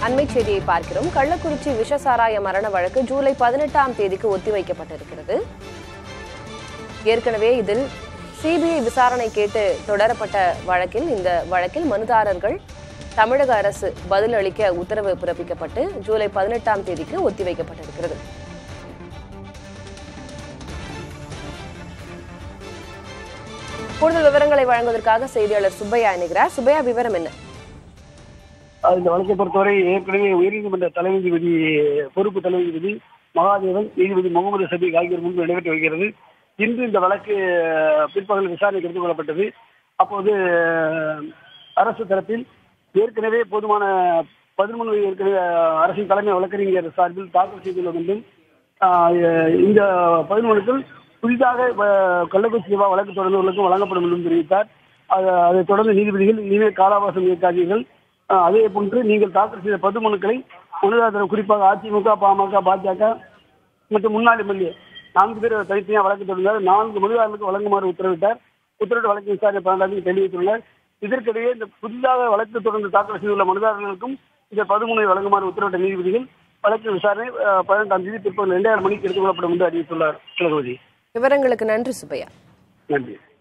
அண்மை செய்தியை பார்க்கிறோம் கள்ளக்குறிச்சி விஷசாராய மரண வழக்கு ஜூலை பதினெட்டாம் தேதிக்கு ஒத்திவைக்கப்பட்டிருக்கிறது ஏற்கனவே இதில் சிபிஐ விசாரணை கேட்டு தொடரப்பட்ட வழக்கில் இந்த வழக்கில் மனுதாரர்கள் தமிழக அரசு பதில் அளிக்க உத்தரவு பிறப்பிக்கப்பட்டு ஜூலை பதினெட்டாம் தேதிக்கு ஒத்திவைக்கப்பட்டிருக்கிறது கூடுதல் விவரங்களை வழங்குவதற்காக செய்தியாளர் சுப்பையா இணைகிறார் சுப்பையா விவரம் என்ன அது இந்த வழக்கை பொறுத்தவரை ஏற்கனவே உயர்நீதிமன்ற தலைமை நீதிபதி பொறுப்பு தலைமை நீதிபதி மகாதேவன் நீதிபதி முகமது சபீக் ஆகியோர் முன்பு நடைபெற்று வருகிறது இன்று இந்த வழக்கு பிற்பகல் விசாரணைக்கு எடுத்துக் கொள்ளப்பட்டது அப்போது அரசு தரப்பில் ஏற்கனவே போதுமான பதிமூணு ஏற்கனவே அரசின் தலைமை வழக்கறிஞர் சார்பில் தாக்கல் செய்துள்ளோம் என்றும் ஆஹ், இந்த பதிமூணுக்கள் புதிதாக வ- கள்ளக்குறிச்சி சிவா வழக்கு தொடர்ந்தவர்களுக்கும் வழங்கப்படும் என்றும் தெரிவித்தார் அது- அதைத் தொடர்ந்து நீதிபதிகள் இனிமேல் காலாவாசம் இயக்காதீர்கள் ஆஹ், அதே போன்று நீங்கள் தாக்கல் செய்த பதிமனுக்களை மனுதாரர் குறிப்பாக அதிமுக பாமக பாஜக மற்றும் முன்னாள் எம்எல்ஏ நான்கு பேர் தனித்தனியாக வழக்கு தொடர்ந்தார் நான்கு மனுதாரர்களுக்கு வழங்குமாறு உத்தரவிட்டார் உத்தரவிட்ட வழக்கு விசாரணை பன்னெண்டாம் தேதி தெரிவித்துள்ளார் இதற்கிடையே இந்த புதிதாக வழக்கு தொடர்ந்து தாக்கல் செய்துள்ள மனுதாரர்களுக்கும் இந்த பதிமூனை வழங்குமாறு உத்தரவிட்ட நீதிபதிகள் வழக்கு விசாரணை ஆஹ், பதினெட்டாம் தேதி பிற்பகல் இரண்டாயிரம் மணிக்கு எடுத்துக் கொள்ளப்படும் என்று அறிவித்துள்ளார் திலகவதி விவரங்களுக்கு நன்றி சுப்பையா நன்றி